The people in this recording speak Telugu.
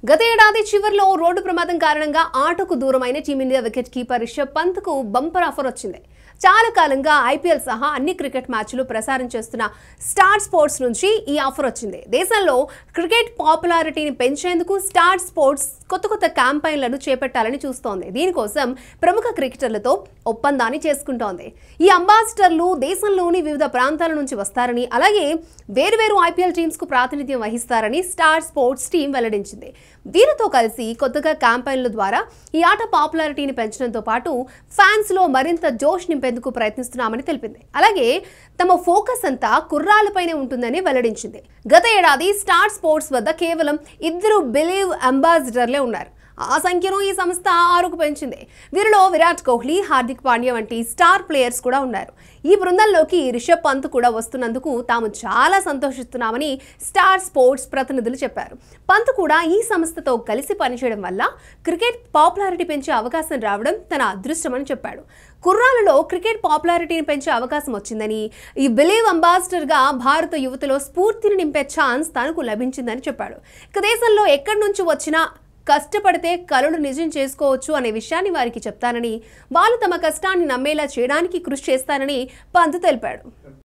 గత ఏడాది చివరిలో రోడ్డు ప్రమాదం కారణంగా ఆటకు దూరమైన టీమిండియా వికెట్ కీపర్ రిషబ్ పంత్కు బంపర్ ఆఫర్ వచ్చింది చాలా కాలంగా ఐపీఎల్ సహా అన్ని క్రికెట్ మ్యాచ్లు ప్రసారం చేస్తున్న స్టార్ స్పోర్ట్స్ నుంచి ఈ ఆఫర్ వచ్చింది దేశంలో క్రికెట్ పాపులారిటీని పెంచేందుకు స్టార్ స్పోర్ట్స్ కొత్త కొత్త క్యాంపెయిన్లను చేపట్టాలని చూస్తోంది దీనికోసం ప్రముఖ క్రికెటర్లతో ఒప్పందాన్ని చేసుకుంటోంది ఈ అంబాసిడర్లు దేశంలోని వివిధ ప్రాంతాల నుంచి వస్తారని అలాగే వేరువేరు ఐపీఎల్ టీమ్స్ కు ప్రాతినిధ్యం వహిస్తారని స్టార్ స్పోర్ట్స్ టీం వెల్లడించింది వీరితో కలిసి కొత్తగా క్యాంపెయిన్ల ద్వారా ఈ ఆట పాపులారిటీని పెంచడంతో పాటు ఫ్యాన్స్ లో మరింత జోష్ నింపేందుకు ప్రయత్నిస్తున్నామని తెలిపింది అలాగే తమ ఫోకస్ అంతా కుర్రాలపైనే ఉంటుందని వెల్లడించింది గత ఏడాది స్టార్ స్పోర్ట్స్ వద్ద కేవలం ఇద్దరు బిలీవ్ అంబాసిడర్లే ఉన్నారు ఆ సంఖ్యను ఈ సంస్థ ఆరుకు పెంచింది వీరిలో విరాట్ కోహ్లీ హార్దిక్ పాండ్యా వంటి స్టార్ ప్లేయర్స్ కూడా ఉన్నారు ఈ బృందంలోకి రిషబ్ పంత్ కూడా వస్తున్నందుకు తాము చాలా సంతోషిస్తున్నామని స్టార్ స్పోర్ట్స్ ప్రతినిధులు చెప్పారు పంత్ కూడా ఈ సంస్థతో కలిసి పనిచేయడం వల్ల క్రికెట్ పాపులారిటీ పెంచే అవకాశం రావడం తన అదృష్టమని చెప్పాడు కుర్రాలలో క్రికెట్ పాపులారిటీని పెంచే అవకాశం వచ్చిందని ఈ బిలీవ్ అంబాసిడర్గా భారత యువతలో స్ఫూర్తిని నింపే ఛాన్స్ తనకు లభించిందని చెప్పాడు ఇక దేశంలో ఎక్కడి నుంచి వచ్చినా కష్టపడితే కలలు నిజం చేసుకోవచ్చు అనే విషయాన్ని వారికి చెప్తానని వాళ్ళు తమ కష్టాన్ని నమ్మేలా చేయడానికి కృషి చేస్తానని పంత్ తెలిపాడు